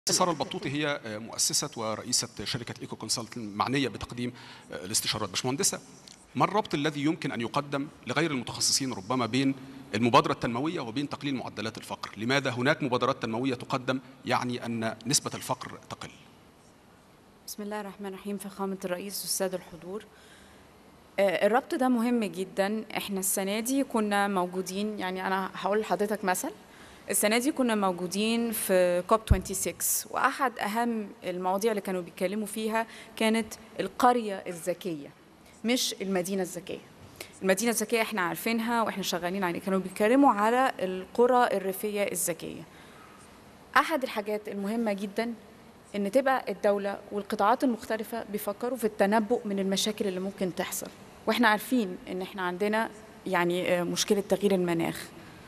سارة البطوطي هي مؤسسة ورئيسة شركة إيكو كونسلت المعنية بتقديم الاستشارات باشمهندسة ما الربط الذي يمكن أن يقدم لغير المتخصصين ربما بين المبادرة التنموية وبين تقليل معدلات الفقر لماذا هناك مبادرات تنموية تقدم يعني أن نسبة الفقر تقل بسم الله الرحمن الرحيم فخامة الرئيس والسادة الحضور آه، الربط ده مهم جدا احنا السنة دي كنا موجودين يعني أنا هقول لحضرتك مثل السنة دي كنا موجودين في كوب 26 وأحد أهم المواضيع اللي كانوا بيتكلموا فيها كانت القرية الذكية مش المدينة الذكية المدينة الذكية احنا عارفينها واحنا شغالين عليها كانوا بيتكلموا على القرى الريفية الذكية أحد الحاجات المهمة جدا ان تبقى الدوله والقطاعات المختلفه بيفكروا في التنبؤ من المشاكل اللي ممكن تحصل واحنا عارفين ان احنا عندنا يعني آه، مشكله تغيير المناخ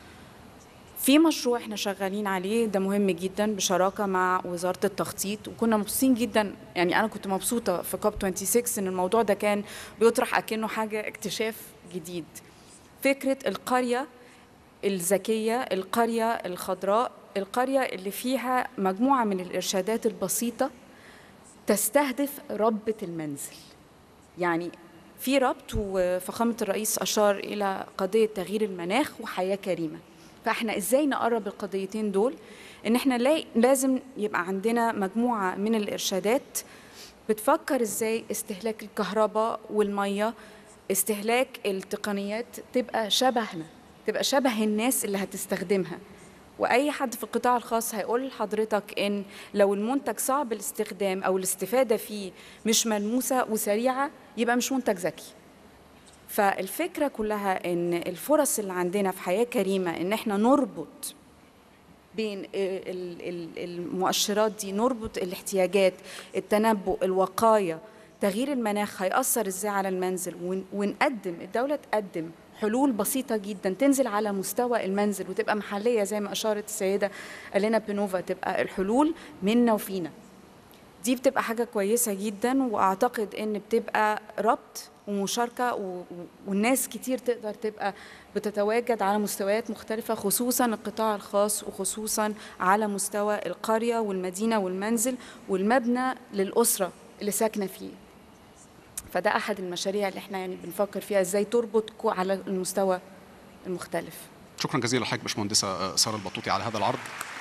في مشروع احنا شغالين عليه ده مهم جدا بشراكه مع وزاره التخطيط وكنا مبسوطين جدا يعني انا كنت مبسوطه في كوب 26 ان الموضوع ده كان بيطرح اكنه حاجه اكتشاف جديد فكره القريه الذكيه القريه الخضراء القريه اللي فيها مجموعه من الارشادات البسيطه تستهدف ربة المنزل يعني في ربط وفخامة الرئيس أشار إلى قضية تغيير المناخ وحياة كريمة فإحنا إزاي نقرب القضيتين دول إن إحنا لا- لازم يبقى عندنا مجموعة من الإرشادات بتفكر إزاي استهلاك الكهرباء والمية استهلاك التقنيات تبقى شبهنا تبقى شبه الناس اللي هتستخدمها واي حد في القطاع الخاص هيقول لحضرتك ان لو المنتج صعب الاستخدام او الاستفاده فيه مش ملموسه وسريعه يبقى مش منتج ذكي فالفكره كلها ان الفرص اللي عندنا في حياه كريمه ان احنا نربط بين ال- ال- المؤشرات دي نربط الاحتياجات التنبؤ الوقايه تغيير المناخ هيأثر ازاي على المنزل ون- ونقدم الدولة تقدم حلول بسيطة جدا تنزل على مستوى المنزل وتبقى محلية زي ما أشارت السيدة ألينا بينوفا تبقى الحلول منا وفينا دي بتبقى حاجة كويسة جدا وأعتقد إن بتبقى ربط ومشاركة و- و- والناس كتير تقدر تبقى بتتواجد على مستويات مختلفة خصوصا القطاع الخاص وخصوصا على مستوى القرية والمدينة والمنزل والمبنى للأسرة اللي ساكنة فيه فده أحد المشاريع اللي احنا يعني بنفكر فيها ازاي تربط كو- على المستوى المختلف شكرا جزيلا لحضرتك باشمهندسة سارة البطوطي على هذا العرض